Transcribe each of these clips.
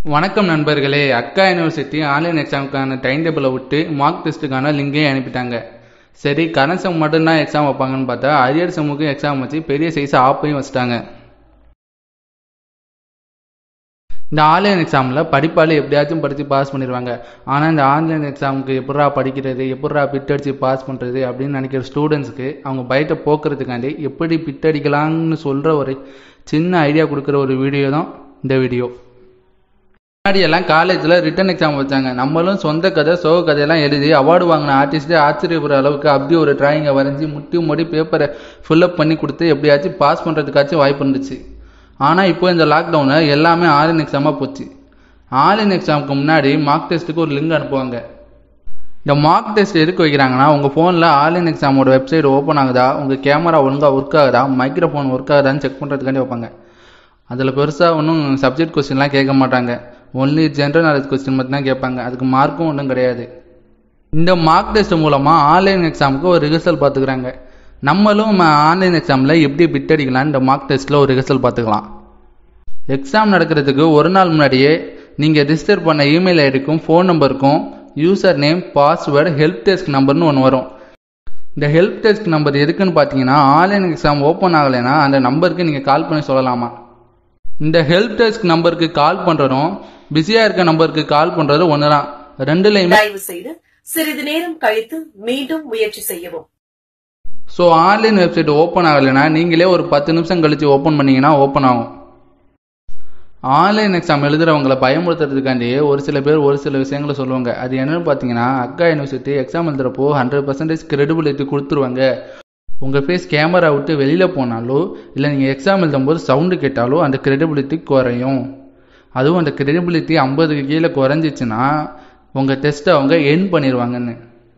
வணக்கம் நண்பர்களே அக்கா யூனிவர்சிட்டி ஆன்லைன் எக்ஸாமுக்கான டைம் டேபிளை விட்டு மார்க் டெஸ்ட்டுக்கான லிங்கையும் அனுப்பிட்டாங்க சரி கரண்ட் செம் மட்டும்தான் எக்ஸாம் வைப்பாங்கன்னு பார்த்தா அரியர் செம்முக்கும் எக்ஸாம் வச்சு பெரிய சைஸ் ஆப்பையும் வச்சுட்டாங்க இந்த ஆன்லைன் எக்ஸாமில் படிப்பால் எப்படியாச்சும் படித்து பாஸ் பண்ணிடுவாங்க ஆனால் இந்த ஆன்லைன் எக்ஸாமுக்கு எப்படா படிக்கிறது எப்படா பிட் அடித்து பாஸ் பண்ணுறது அப்படின்னு நினைக்கிற ஸ்டூடெண்ட்ஸ்க்கு அவங்க பயத்தை போக்குறதுக்காண்டி எப்படி பிட் அடிக்கலாம்னு சொல்கிற ஒரு சின்ன ஐடியா கொடுக்குற ஒரு வீடியோ தான் இந்த வீடியோ முன்னாடி எல்லாம் காலேஜில் ரிட்டன் எக்ஸாம் வச்சாங்க நம்மளும் சொந்த கதை சோக கதையெல்லாம் எழுதி அவார்டு வாங்கின ஆர்டிஸ்ட்டே ஆச்சரியப்படுற அளவுக்கு அப்படி ஒரு டிராயிங்கை வரைஞ்சி முட்டி முடி பேப்பரை ஃபில்லப் பண்ணி கொடுத்து எப்படியாச்சும் பாஸ் பண்ணுறதுக்காச்சும் வாய்ப்பு இருந்துச்சு ஆனால் இப்போ இந்த லாக்டவுனில் எல்லாமே ஆன்லைன் எக்ஸாமாக போச்சு ஆன்லைன் எக்ஸாமுக்கு முன்னாடி மார்க் டெஸ்ட்டுக்கு ஒரு லிங்க் அனுப்புவாங்க இந்த மார்க் டெஸ்ட் எதுக்கு வைக்கிறாங்கன்னா உங்கள் ஃபோனில் ஆன்லைன் எக்ஸாமோட வெப்சைட் ஓப்பன் ஆகுதா உங்கள் கேமரா ஒழுங்காக ஒர்க் ஆகுதா மைக்ரோஃபோன் ஒர்க் ஆகுதான்னு செக் பண்ணுறதுக்காண்டி வைப்பாங்க அதில் பெருசாக ஒன்றும் சப்ஜெக்ட் கொஸ்டின்லாம் கேட்க மாட்டாங்க ஒன்லி ஜென்ரல் நாலேஜ் கொஸ்டின் மட்டும்தான் கேட்பாங்க அதுக்கு மார்க்கும் ஒன்றும் கிடையாது இந்த மார்க் டெஸ்ட் மூலமாக ஆன்லைன் எக்ஸாமுக்கு ஒரு ரிஹர்சல் பார்த்துக்கிறாங்க நம்மளும் ஆன்லைன் எக்ஸாமில் எப்படி பிட் அடிக்கலாம் இந்த மார்க் டெஸ்ட்டில் ஒரு ரிஹர்சல் பார்த்துக்கலாம் எக்ஸாம் நடக்கிறதுக்கு ஒரு நாள் முன்னாடியே நீங்கள் ரிஜிஸ்டர் பண்ண இமெயில் ஐடிக்கும் ஃபோன் நம்பருக்கும் username password help desk நம்பர்னு ஒன்று வரும் இந்த ஹெல்ப் டெஸ்க் நம்பர் எதுக்குன்னு பார்த்தீங்கன்னா ஆன்லைன் எக்ஸாம் ஓப்பன் ஆகலைன்னா அந்த நம்பருக்கு நீங்கள் கால் பண்ணி சொல்லலாமா இந்த ஹெல்ப் டெஸ்க் நம்பருக்கு கால் பண்ணுறதும் பிஸியாக இருக்க நம்பருக்கு கால் பண்ணுறதும் ஒன்று தான் ரெண்டுலையுமே தயவு செய்து சிறிது நேரம் கழித்து மீண்டும் முயற்சி செய்யவும் ஸோ ஆன்லைன் வெப்சைட் ஓப்பன் ஆகலைன்னா நீங்களே ஒரு பத்து நிமிஷம் கழிச்சு ஓப்பன் பண்ணீங்கன்னா ஓப்பன் ஆகும் ஆன்லைன் எக்ஸாம் எழுதுறவங்களை பயமுறுத்துறதுக்காண்டியே ஒரு சில பேர் ஒரு சில விஷயங்களை சொல்லுவாங்க அது என்னன்னு பார்த்தீங்கன்னா அக்கா யூனிவர்சிட்டி எக்ஸாம் எழுதுறப்போ ஹண்ட்ரட் பர்சன்டேஜ் கிரெடிபிலிட்டி கொடுத்துருவாங்க உங்கள் ஃபேஸ் கேமரா விட்டு வெளியில் போனாலோ இல்லை நீங்கள் எக்ஸாம் எழுதும்போது சவுண்டு கேட்டாலோ அந்த கிரெடிபிலிட்டி குறையும் அதுவும் அந்த கிரெடிபிலிட்டி ஐம்பதுக்கு கீழே குறைஞ்சிச்சுன்னா உங்கள் டெஸ்ட்டை அவங்க என் பண்ணிடுவாங்கன்னு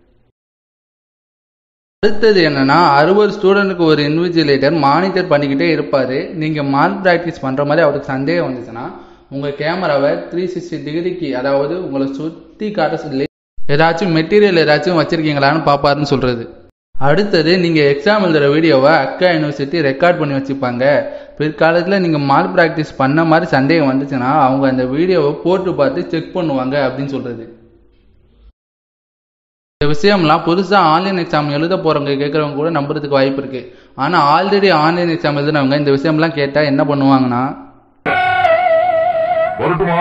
அடுத்தது என்னன்னா அறுபது ஸ்டூடெண்ட்டுக்கு ஒரு இன்விஜிலேட்டர் மானிட்டர் பண்ணிக்கிட்டே இருப்பாரு நீங்க மார்க் ப்ராக்டிஸ் பண்ற மாதிரி அவருக்கு சந்தேகம் வந்துச்சுன்னா உங்க கேமராவை த்ரீ சிக்ஸ்டி டிகிரிக்கு அதாவது உங்களை சுத்தி காட்ட சொல்லி ஏதாச்சும் மெட்டீரியல் ஏதாச்சும் வச்சிருக்கீங்களான்னு பாப்பாருன்னு சொல்றது அடுத்தது நீங்க எக்ஸாம் எழுதுற வீடியோவை அக்கா யூனிவர்சிட்டி ரெக்கார்ட் பண்ணி வச்சுப்பாங்க பிற்காலத்துல நீங்க மார்க் ப்ராக்டிஸ் பண்ண மாதிரி சந்தேகம் வந்துச்சுன்னா அவங்க அந்த வீடியோவை போட்டு பார்த்து செக் பண்ணுவாங்க அப்படின்னு சொல்றது இந்த விஷயம்லாம் புதுசாக ஆன்லைன் எக்ஸாம் எழுத போகிறவங்க கேட்குறவங்க கூட நம்புறதுக்கு வாய்ப்பு இருக்கு ஆனால் ஆல்ரெடி ஆன்லைன் எக்ஸாம் எழுதுனவங்க இந்த விஷயம்லாம் கேட்டால் என்ன பண்ணுவாங்கன்னா வரட்டுமா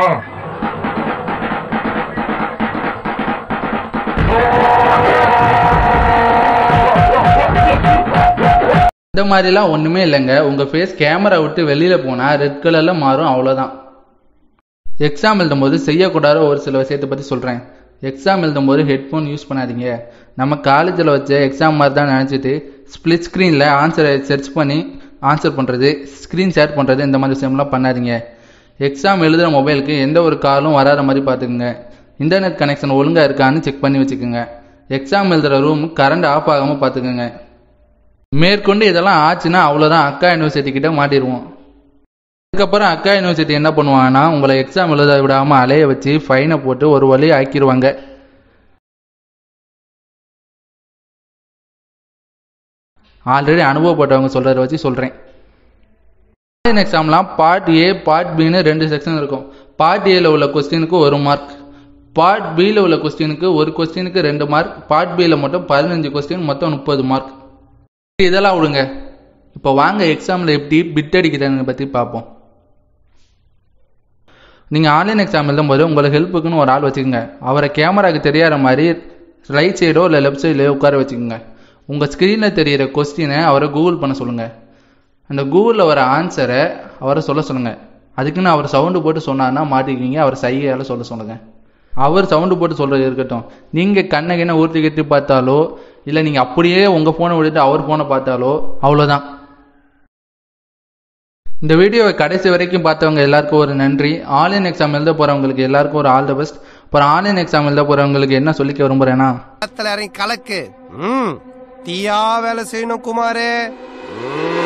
இந்த மாதிரிலாம் ஒன்றுமே இல்லைங்க உங்கள் ஃபேஸ் கேமரா விட்டு வெளியில் போனால் ரெட் கலரில் மாறும் அவ்வளோதான் எக்ஸாம் எழுதும்போது செய்யக்கூடாத ஒரு சில விஷயத்தை பற்றி சொல்கிறேன் எக்ஸாம் எழுதும்போது ஹெட்ஃபோன் யூஸ் பண்ணாதீங்க நம்ம காலேஜில் வச்ச எக்ஸாம் மாதிரி தான் நினச்சிட்டு ஸ்ப்ளிட் ஸ்க்ரீனில் ஆன்சரை சர்ச் பண்ணி ஆன்சர் பண்ணுறது ஸ்க்ரீன் ஷேர் பண்ணுறது இந்த மாதிரி விஷயம்லாம் பண்ணாதீங்க எக்ஸாம் எழுதுகிற மொபைலுக்கு எந்த ஒரு காலும் வராத மாதிரி பார்த்துக்குங்க இன்டர்நெட் கனெக்ஷன் ஒழுங்காக இருக்கான்னு செக் பண்ணி வச்சுக்கோங்க எக்ஸாம் எழுதுகிற ரூம் கரண்ட் ஆஃப் ஆகாமல் பார்த்துக்குங்க மேற்கொண்டு இதெல்லாம் ஆச்சுன்னா அவ்வளோதான் அக்கா யூனிவர்சிட்டி கிட்ட மாட்டிடுவோம் அதுக்கப்புறம் அக்கா யூனிவர்சிட்டி என்ன பண்ணுவாங்கன்னா உங்களை எக்ஸாம் எழுத விடாமல் அலைய வச்சு ஃபைனை போட்டு ஒரு வழி ஆக்கிடுவாங்க ஆல்ரெடி அனுபவப்பட்டவங்க சொல்கிறத வச்சு சொல்கிறேன் ஆன்லைன் எக்ஸாம்லாம் பார்ட் ஏ பார்ட் பின்னு ரெண்டு செக்ஷன் இருக்கும் பார்ட் ஏல உள்ள கொஸ்டினுக்கு ஒரு மார்க் பார்ட் பியில் உள்ள கொஸ்டினுக்கு ஒரு கொஸ்டினுக்கு ரெண்டு மார்க் பார்ட் பியில் மட்டும் பதினஞ்சு கொஸ்டின் மொத்தம் முப்பது மார்க் இதெல்லாம் விடுங்க இப்போ வாங்க எக்ஸாமில் எப்படி பிட் அடிக்கிறதுன்னு பற்றி பார்ப்போம் நீங்கள் ஆன்லைன் எக்ஸாம் எழுதும்போது உங்களுக்கு ஹெல்ப்புக்குன்னு ஒரு ஆள் வச்சுக்கோங்க அவரை கேமராக்கு தெரியாத மாதிரி ரைட் சைடோ இல்லை லெஃப்ட் சைட்லையோ உட்கார வச்சுக்கோங்க உங்கள் ஸ்க்ரீனில் தெரியிற கொஸ்டினை அவரை கூகுள் பண்ண சொல்லுங்கள் அந்த கூகுளில் வர ஆன்சரை அவரை சொல்ல சொல்லுங்கள் அதுக்குன்னு அவர் சவுண்டு போட்டு சொன்னார்னா மாட்டிக்குவீங்க அவர் சைகையால் சொல்ல சொல்லுங்கள் அவர் சவுண்டு போட்டு சொல்கிறது இருக்கட்டும் நீங்கள் கண்ணை கிண்ண ஊற்றி கட்டி பார்த்தாலோ இல்லை நீங்கள் அப்படியே உங்கள் ஃபோனை விட்டுட்டு அவர் ஃபோனை பார்த்தாலோ அவ்வளோதான் இந்த வீடியோவை கடைசி வரைக்கும் பார்த்தவங்க எல்லாருக்கும் ஒரு நன்றி ஆன்லைன் எக்ஸாம் எழுத போகிறவங்களுக்கு எல்லாருக்கும் ஒரு ஆல் த பெஸ்ட் அப்புறம் ஆன்லைன் எக்ஸாம் எழுத போகிறவங்களுக்கு என்ன சொல்லிக்க விரும்புகிறேன்னா களத்துல இறங்கி கலக்கு ம் தீயா வேலை செய்யணும் குமாரே ம்